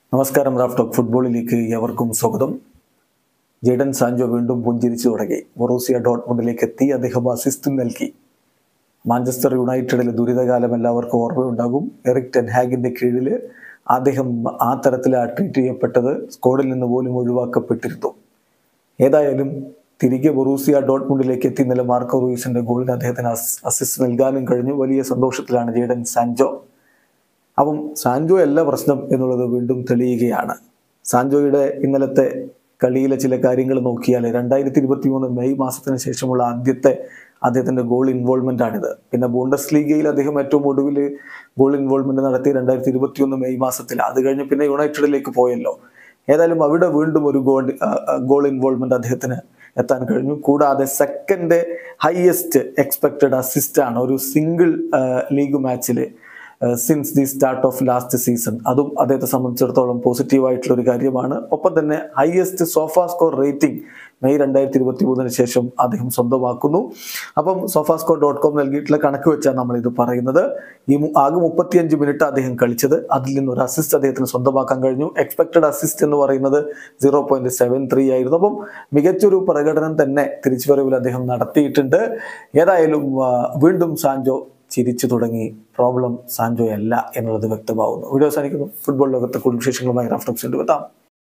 നമസ്കാരം Raf talk ഫുട്ബോളിലേക്ക് എവർക്കും സ്വാഗതം ജെയ്ഡൻ സാൻജോ വീണ്ടും പുഞ്ചിരിച്ചു തുടങ്ങി ബൊറൂസിയ ഡോട്ട്മുണ്ടിലേക്ക് എത്തി അദ്ദേഹം അസിസ്റ്റ് നൽകി മാഞ്ചസ്റ്റർ യുണൈറ്റഡിലെ ദുരിതകാലം എല്ലാവർക്കും ഓർമ്മയുണ്ടാകും എറിക് ടെൻഹാഗിന്റെ കീഴിൽ അദ്ദേഹം ആ തരത്തിൽ ട്രീറ്റ് ചെയ്യപ്പെട്ടത് സ്കോഡിൽ നിന്ന് പോലും ഒഴിവാക്കപ്പെട്ടിരുന്നു ഏതായാലും തിരികെ ബൊറൂസിയ ഡോട്ട്മുണ്ടിലേക്ക് എത്തി ഇന്നലെ മാർക്കോ റൂയിസിന്റെ ഗോളിന് അദ്ദേഹത്തിന് അസിസ്റ്റ് നൽകാനും കഴിഞ്ഞു വലിയ സന്തോഷത്തിലാണ് ജെയ്ഡൻ സാൻജോ അപ്പം സാൻജോ അല്ല പ്രശ്നം എന്നുള്ളത് വീണ്ടും തെളിയുകയാണ് സാൻജോയുടെ ഇന്നലത്തെ കളിയിലെ ചില കാര്യങ്ങൾ നോക്കിയാൽ രണ്ടായിരത്തി ഇരുപത്തി മൂന്ന് മെയ് മാസത്തിന് ശേഷമുള്ള ആദ്യത്തെ അദ്ദേഹത്തിന്റെ ഗോൾ ഇൻവോൾവ്മെന്റ് ആണിത് പിന്നെ ബൂണ്ടസ് ലീഗയിൽ അദ്ദേഹം ഏറ്റവും ഒടുവിൽ ഗോൾ ഇൻവോൾവ്മെന്റ് നടത്തി രണ്ടായിരത്തി ഇരുപത്തി ഒന്ന് മെയ് മാസത്തിൽ അത് കഴിഞ്ഞ് പിന്നെ യുണൈറ്റഡിലേക്ക് പോയല്ലോ ഏതായാലും അവിടെ വീണ്ടും ഒരു ഗോൾ ഗോൾ ഇൻവോൾവ്മെന്റ് അദ്ദേഹത്തിന് എത്താൻ കഴിഞ്ഞു കൂടാതെ സെക്കൻഡ് ഹയസ്റ്റ് എക്സ്പെക്റ്റഡ് അസിസ്റ്റ് ആണ് ഒരു സിംഗിൾ ലീഗ് മാച്ചിൽ since the start of last season അതും അദ്ദേഹത്തെ സംബന്ധിച്ചിടത്തോളം പോസിറ്റീവ് ആയിട്ടുള്ള ഒരു കാര്യമാണ് ഒപ്പം തന്നെ highest SofaScore rating May രണ്ടായിരത്തി ഇരുപത്തി മൂന്നിന് ശേഷം അദ്ദേഹം സ്വന്തമാക്കുന്നു അപ്പം സോഫാസ്കോ ഡോട്ട് കോം നൽകിയിട്ടുള്ള കണക്ക് വെച്ചാണ് നമ്മൾ ഇത് പറയുന്നത് ഈ ആകെ മുപ്പത്തിയഞ്ച് മിനിറ്റ് അദ്ദേഹം കളിച്ചത് അതിൽ നിന്ന് ഒരു അസിസ്റ്റ് അദ്ദേഹത്തിന് സ്വന്തമാക്കാൻ കഴിഞ്ഞു എക്സ്പെക്റ്റഡ് അസിസ്റ്റ് എന്ന് പറയുന്നത് സീറോ പോയിന്റ് സെവൻ ത്രീ ആയിരുന്നു അപ്പം മികച്ചൊരു പ്രകടനം തന്നെ തിരിച്ചുവരവിൽ അദ്ദേഹം നടത്തിയിട്ടുണ്ട് ഏതായാലും വീണ്ടും സാൻജോ ചിരിച്ചു തുടങ്ങി പ്രോബ്ലം സാൻജോ അല്ല എന്നുള്ളത് വ്യക്തമാവുന്നു വീഡിയോ അവസാനിക്കുന്നു ഫുട്ബോൾ ലോകത്തെ കൂടുതൽ വിശേഷങ്ങളുമായി റഫ്റ്റോക്സ് എത്താം